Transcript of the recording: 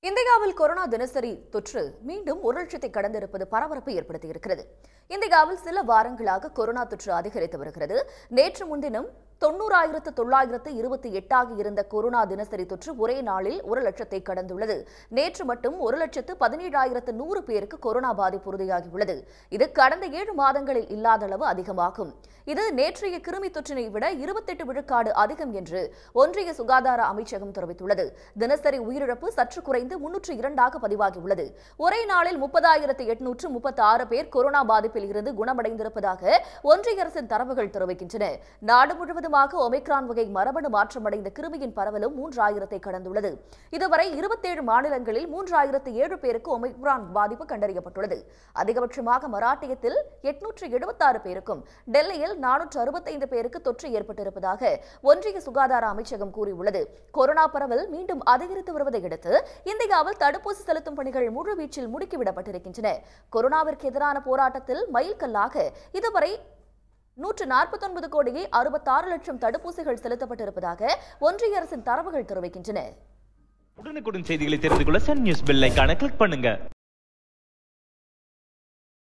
இந்தியாவில் கொரோனா தினசரி தொற்று மீண்டும் ஒரு லட்சத்தை கடந்திருப்பது பரபரப்பை ஏற்படுத்தியிருக்கிறது இந்தியாவில் சில வாரங்களாக கொரோனா தொற்று அதிகரித்து வருகிறது நேற்று முன்தினம் தொண்ணூறாயிரத்து தொள்ளாயிரத்து இருபத்தி எட்டாக இருந்த கொரோனா தினசரி தொற்று ஒரே நாளில் ஒரு லட்சத்தை கடந்துள்ளது நேற்று மட்டும் ஒரு லட்சத்து பதினேழாயிரத்து நூறு பேருக்கு கொரோனா பாதிப்பு உறுதியாகியுள்ளது இது கடந்த ஏழு மாதங்களில் இல்லாத அளவு அதிகமாகும் இது நேற்றைய கிருமி தொற்றினை விட இருபத்தெட்டு விழுக்காடு அதிகம் என்று ஒன்றிய சுகாதார அமைச்சகம் தெரிவித்துள்ளது தினசரி உயிரிழப்பு சற்று குறைந்து முன்னூற்று இரண்டாக பதிவாகியுள்ளது ஒரே நாளில் முப்பதாயிரத்து எட்நூற்று முப்பத்தி ஆறு பேர் கொரோனா பாதிப்பில் இருந்து குணமடைந்திருப்பதாக ஒன்றிய அரசின் தரவுகள் தெரிவிக்கின்றன நாடு முழுவதுமாக ஒமிக்ரான் வகை மரபணு மாற்றமடைந்த கிருமியின் பரவலும் மூன்றாயிரத்தை கடந்துள்ளது இதுவரை இருபத்தேழு மாநிலங்களில் மூன்றாயிரத்து ஏழு பேருக்கு ஒமிக்ரான் பாதிப்பு கண்டறியப்பட்டுள்ளது அதிகபட்சமாக மராட்டியத்தில் எட்நூற்று எழுபத்தாறு பேருக்கும் டெல்லியில் நானூற்று அறுபத்தைந்து பேருக்கு தொற்று ஏற்பட்டிருப்பதாக ஒன்றிய சுகாதார அமைச்சகம் கூறியுள்ளது கொரோனா பரவல் மீண்டும் அதிகரித்து வருவதை அடுத்து இந்தியாவில் தடுப்பூசி செலுத்தும் பணிகள் முழுவீச்சில் முடுக்கிவிடப்பட்டிருக்கின்றன கொரோனாவிற்கு எதிரான போராட்டத்தில் மைல்கல்லாக இதுவரை நூற்று நாற்பத்தொன்பது கோடியே அறுபத்தாறு லட்சம் தடுப்பூசிகள் செலுத்தப்பட்டிருப்பதாக ஒன்றிய அரசின் தரவுகள் தெரிவிக்கின்றன உடனுக்குடன் செய்திகளை தெரிந்து கொள்ள சன் நியூஸ் பெல் ஐகானை கிளிக் பண்ணுங்க